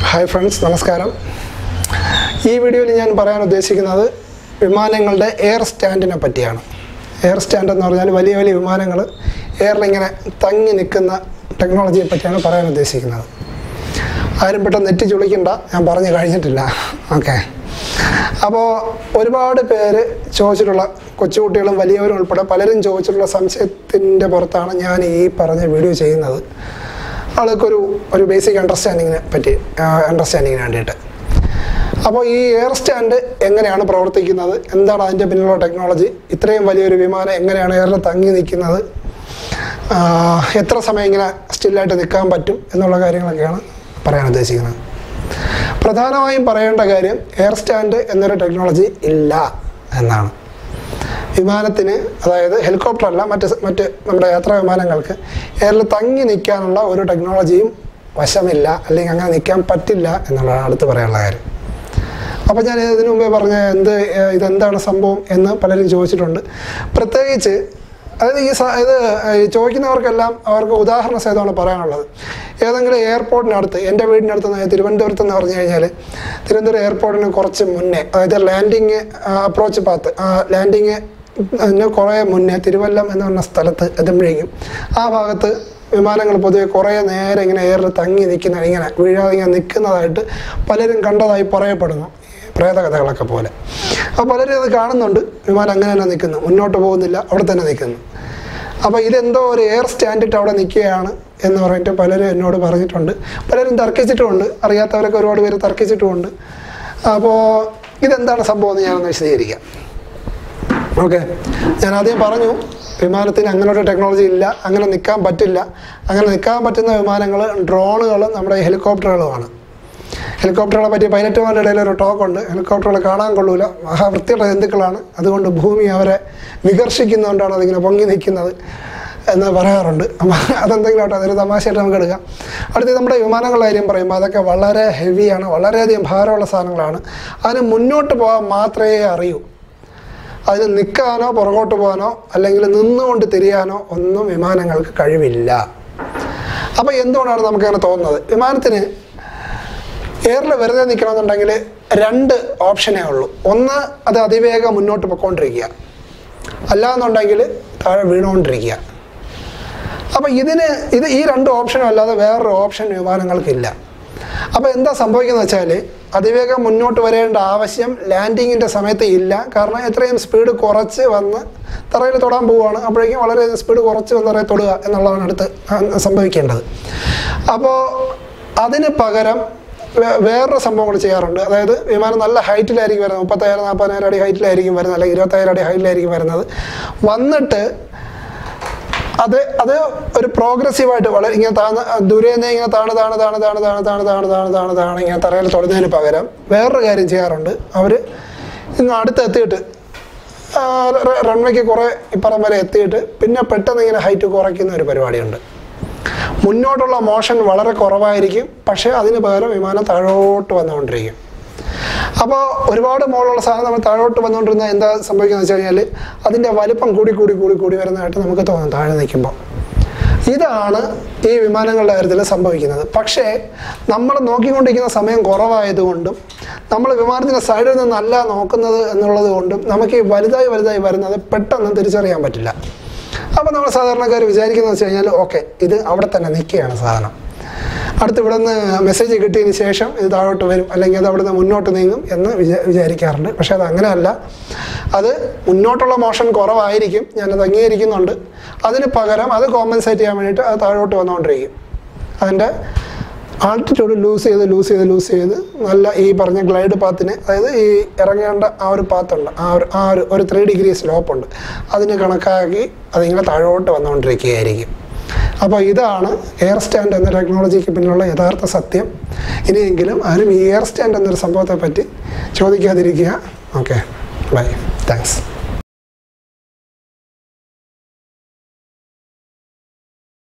hi friends നമസ്കാരം ഈ വീഡിയോയിൽ ഞാൻ പറയാൻ ഉദ്ദേശിക്കുന്നത് വിമാനങ്ങളുടെ എയർ സ്റ്റാൻഡിനെ പറ്റിയാണ് എയർ സ്റ്റാൻഡ് എന്ന് പറഞ്ഞാൽ വലിയ വലിയ വിമാനങ്ങൾ എയറിലിങ്ങനെ തങ്ങി നിൽക്കുന്ന ടെക്നോളജിയെ പറ്റിയാണ് പറയാൻ ഉദ്ദേശിക്കുന്നത് ആരും പെട്ടെന്ന് നെറ്റി ചുളിക്കണ്ട ഞാൻ പറഞ്ഞു കഴിഞ്ഞിട്ടില്ല ഓക്കെ അപ്പോൾ ഒരുപാട് പേര് ചോദിച്ചിട്ടുള്ള കൊച്ചുകുട്ടികളും വലിയവരും ഉൾപ്പെടെ പലരും ചോദിച്ചിട്ടുള്ള സംശയത്തിൻ്റെ പുറത്താണ് ഞാൻ ഈ പറഞ്ഞ വീഡിയോ ചെയ്യുന്നത് ആൾക്കൊരു ഒരു ബേസിക് അണ്ടർസ്റ്റാൻഡിങ്ങിനെ പറ്റി അണ്ടർസ്റ്റാൻഡിങ്ങിന് വേണ്ടിയിട്ട് അപ്പോൾ ഈ എയർ സ്റ്റാൻഡ് എങ്ങനെയാണ് പ്രവർത്തിക്കുന്നത് എന്താണ് അതിൻ്റെ പിന്നിലുള്ള ടെക്നോളജി ഇത്രയും വലിയൊരു വിമാനം എങ്ങനെയാണ് എയറിൽ തങ്ങി നിൽക്കുന്നത് ആ, എത്ര സമയം ഇങ്ങനെ സ്റ്റില്ലായിട്ട് നിൽക്കാൻ പറ്റും എന്നുള്ള കാര്യങ്ങളൊക്കെയാണ് പറയാൻ ഉദ്ദേശിക്കുന്നത് പ്രധാനമായും പറയേണ്ട കാര്യം എയർ സ്റ്റാൻഡ് എന്നൊരു ടെക്നോളജി ഇല്ല എന്നാണ് വിമാനത്തിന് അതായത് ഹെലികോപ്റ്റർ അല്ല മറ്റ് സ- മറ്റ് നമ്മുടെ യാത്രാ വിമാനങ്ങൾക്ക് എയറിൽ തങ്ങി നിൽക്കാനുള്ള ഒരു ടെക്നോളജിയും വശമില്ല അല്ലെങ്കിൽ അങ്ങനെ നിൽക്കാൻ പറ്റില്ല എന്നുള്ളതാണ് അടുത്ത് പറയാനുള്ള കാര്യം അപ്പോൾ ഞാൻ ഇതിനു മുമ്പേ പറഞ്ഞ എന്ത് ഏഹ്, ഇതെന്താണ് സംഭവം എന്ന് പലരും ചോദിച്ചിട്ടുണ്ട് പ്രത്യേകിച്ച് അതായത് ഈ സ- ഇത് ഈ ചോദിക്കുന്നവർക്കെല്ലാം അവർക്ക് ഉദാഹരണ സഹിതമാണ് പറയാനുള്ളത് ഏതെങ്കിലും എയർപോർട്ടിനടുത്ത് എൻ്റെ വീടിനടുത്ത് നിന്ന് തിരുവനന്തപുരത്ത് എന്ന് പറഞ്ഞു കഴിഞ്ഞാൽ തിരുവനന്തപുരം എയർപോർട്ടിന് കുറച്ച് മുന്നേ അതായത് ലാൻഡിങ് അപ്രോച്ച് പാത്ത് ലാൻഡിങ് അതിന് കുറേ മുന്നേ തിരുവല്ലം എന്ന് പറഞ്ഞ സ്ഥലത്ത് എത്തുമ്പോഴേക്കും ആ ഭാഗത്ത് വിമാനങ്ങൾ പൊതുവെ കുറേ നേരം ഇങ്ങനെ എയറിൽ തങ്ങി നിൽക്കുന്ന ഇങ്ങനെ വീഴാതെ ഇങ്ങനെ നിൽക്കുന്നതായിട്ട് പലരും കണ്ടതായി പറയപ്പെടുന്നു ഈ പ്രേതകഥകളൊക്കെ പോലെ അപ്പോൾ പലരും അത് കാണുന്നുണ്ട് വിമാനം അങ്ങനെ തന്നെ നിൽക്കുന്നു മുന്നോട്ട് പോകുന്നില്ല അവിടെ തന്നെ നിൽക്കുന്നു അപ്പോൾ ഇതെന്തോ ഒരു എയർ സ്റ്റാൻഡിട്ട് അവിടെ നിൽക്കുകയാണ് എന്ന് പറഞ്ഞിട്ട് പലരും എന്നോട് പറഞ്ഞിട്ടുണ്ട് പലരും തർക്കിച്ചിട്ടുമുണ്ട് അറിയാത്തവരൊക്കെ ഒരുപാട് പേര് തർക്കിച്ചിട്ടുമുണ്ട് അപ്പോൾ ഇതെന്താണ് സംഭവം എന്ന് ഞാനൊന്ന് വിശദീകരിക്കാം ഓക്കെ ഞാൻ ആദ്യം പറഞ്ഞു വിമാനത്തിന് അങ്ങനെ ഒരു ടെക്നോളജി ഇല്ല അങ്ങനെ നിൽക്കാൻ പറ്റില്ല അങ്ങനെ നിൽക്കാൻ പറ്റുന്ന വിമാനങ്ങൾ ഡ്രോണുകളും നമ്മുടെ ഹെലികോപ്റ്ററുകളുമാണ് ഹെലികോപ്റ്ററുകളെ പറ്റി പൈലറ്റുമാരുടെ ഇടയിൽ ഒരു ടോക്കുണ്ട് ഹെലികോപ്റ്ററുകൾ കാണാൻ കൊള്ളൂല മഹാവൃത്തിയുള്ള ജന്തുക്കളാണ് അതുകൊണ്ട് ഭൂമി അവരെ വികർഷിക്കുന്നതുകൊണ്ടാണ് അതിങ്ങനെ പൊങ്ങി നിൽക്കുന്നത് എന്ന് പറയാറുണ്ട് അപ്പം അതെന്തെങ്കിലും ആട്ടെ അതൊരു തമാശയായിട്ട് നമുക്ക് എടുക്കാം അടുത്ത് നമ്മുടെ വിമാനങ്ങളുടെ കാര്യം പറയുമ്പോൾ അതൊക്കെ വളരെ ഹെവിയാണ് വളരെയധികം ഭാരമുള്ള സാധനങ്ങളാണ് അതിന് മുന്നോട്ട് പോകാൻ മാത്രമേ അറിയൂ അതിന് നിൽക്കാനോ പുറകോട്ട് പോകാനോ അല്ലെങ്കിൽ നിന്നുകൊണ്ട് തിരിയാനോ ഒന്നും വിമാനങ്ങൾക്ക് കഴിവില്ല അപ്പോൾ എന്തുകൊണ്ടാണ് നമുക്കങ്ങനെ തോന്നുന്നത് വിമാനത്തിന് എയറിൽ വെറുതെ നിൽക്കണമെന്നുണ്ടെങ്കിൽ രണ്ട് ഓപ്ഷനേ ഉള്ളൂ ഒന്ന് അത് അതിവേഗം മുന്നോട്ട് പൊയ്ക്കൊണ്ടിരിക്കുക അല്ലാന്നുണ്ടെങ്കിൽ താഴെ വീണുകൊണ്ടിരിക്കുക അപ്പോൾ ഇതിന് ഇത് ഈ രണ്ട് ഓപ്ഷനും അല്ലാതെ വേറൊരു ഓപ്ഷൻ വിമാനങ്ങൾക്കില്ല അപ്പോൾ എന്താ സംഭവിക്കുന്നത് വെച്ചാൽ അതിവേഗം മുന്നോട്ട് വരേണ്ട ആവശ്യം ലാൻഡിങ്ങിൻ്റെ സമയത്ത് ഇല്ല കാരണം എത്രയും സ്പീഡ് കുറച്ച് വന്ന് തറയിൽ തൊടാൻ പോവുകയാണ് അപ്പോഴേക്കും വളരെ സ്പീഡ് കുറച്ച് വന്ന് തറയിൽ തൊടുക എന്നുള്ളതാണ് അടുത്ത് ആ, സംഭവിക്കേണ്ടത് അപ്പോൾ അതിന് പകരം വേ- വേറൊരു സംഭവം കൂടി ചെയ്യാറുണ്ട് അതായത് വിമാനം നല്ല ഹൈറ്റിലായിരിക്കും വരുന്നത് മുപ്പത്തായിരം നാൽപ്പതിനായിരം അടി ഹൈറ്റിലായിരിക്കും വരുന്നത് അല്ലെങ്കിൽ ഇരുപത്തായിരം അടി ഹൈറ്റിലായിരിക്കും വരുന്നത് വന്നിട്ട് അത് അത് ഒരു പ്രോഗ്രസീവായിട്ട് വളരെ ഇങ്ങനെ താഴ്ന്ന ദൂരെ നിന്ന് ഇങ്ങനെ താണ് താണ് താണ് താണ് താണ് താണ് താണ് താണ് താണ് താണ് ഇങ്ങനെ തറയിൽ തൊടുന്നതിന് പകരം വേറൊരു കാര്യം ചെയ്യാറുണ്ട് അവർ ഇങ്ങ് അടുത്ത് എത്തിയിട്ട് റൺവേക്ക് കുറേ ഇപ്പുറം വരെ എത്തിയിട്ട് പിന്നെ പെട്ടെന്ന് ഇങ്ങനെ ഹൈറ്റ് കുറയ്ക്കുന്ന ഒരു പരിപാടിയുണ്ട് മുന്നോട്ടുള്ള മോഷൻ വളരെ കുറവായിരിക്കും പക്ഷേ അതിന് പകരം വിമാനം താഴോട്ട് വന്നുകൊണ്ടിരിക്കും അപ്പോൾ ഒരുപാട് മുകളിലുള്ള സാധനം നമ്മൾ താഴോട്ട് വന്നുകൊണ്ടിരുന്ന എന്താ സംഭവിക്കുന്നത് വെച്ച് കഴിഞ്ഞാൽ അതിൻ്റെ വലിപ്പം കൂടി കൂടി കൂടി കൂടി വരുന്നതായിട്ട് നമുക്ക് തോന്നും താഴെ നിൽക്കുമ്പോൾ ഇതാണ് ഈ വിമാനങ്ങളുടെ കാര്യത്തിൽ സംഭവിക്കുന്നത് പക്ഷേ നമ്മൾ നോക്കിക്കൊണ്ടിരിക്കുന്ന സമയം കുറവായതുകൊണ്ടും നമ്മൾ വിമാനത്തിൻ്റെ സൈഡിൽ നിന്നല്ല നോക്കുന്നത് എന്നുള്ളത് കൊണ്ടും നമുക്ക് ഈ വലുതായി വലുതായി വരുന്നത് പെട്ടെന്ന് തിരിച്ചറിയാൻ പറ്റില്ല അപ്പോൾ നമ്മൾ സാധാരണക്കാർ വിചാരിക്കുന്നത് വെച്ച് കഴിഞ്ഞാൽ ഓക്കെ ഇത് അവിടെ തന്നെ നിൽക്കുകയാണ് സാധനം അടുത്ത് ഇവിടെ നിന്ന് മെസ്സേജ് കിട്ടിയതിന് ശേഷം ഇത് താഴോട്ട് വരും അല്ലെങ്കിൽ അത് അവിടുന്ന് മുന്നോട്ട് നീങ്ങും എന്ന് വിചാ വിചാരിക്കാറുണ്ട് പക്ഷേ അത് അങ്ങനെയല്ല അത് മുന്നോട്ടുള്ള മോഷൻ കുറവായിരിക്കും ഞാനത് അംഗീകരിക്കുന്നുണ്ട് അതിന് പകരം അത് കോമ്പൻസേറ്റ് ചെയ്യാൻ വേണ്ടിയിട്ട് അത് താഴോട്ട് വന്നുകൊണ്ടിരിക്കും അതിൻ്റെ ആൾട്ടിറ്റ്യൂഡ് ലൂസ് ചെയ്ത് ലൂസ് ചെയ്ത് ലൂസ് ചെയ്ത് നല്ല ഈ പറഞ്ഞ ഗ്ലൈഡ് പാത്തിന് അതായത് ഈ ഇറങ്ങേണ്ട ആ ഒരു പാത്തുണ്ട് ആ ഒരു ആ ഒരു ഒരു ത്രീ ഡിഗ്രി സ്ലോപ്പ് ഉണ്ട് അതിന് കണക്കാക്കി അതിങ്ങനെ താഴോട്ട് വന്നുകൊണ്ടിരിക്കുകയായിരിക്കും അപ്പോൾ ഇതാണ് എയർ സ്റ്റാൻഡ് എന്ന ടെക്നോളജിക്ക് പിന്നിലുള്ള യഥാർത്ഥ സത്യം ഇനിയെങ്കിലും ആരും ഈ എയർ സ്റ്റാൻഡ് എന്നൊരു സംഭവത്തെ പറ്റി ചോദിക്കാതിരിക്കുക ഓക്കെ ബൈ താങ്ക്സ്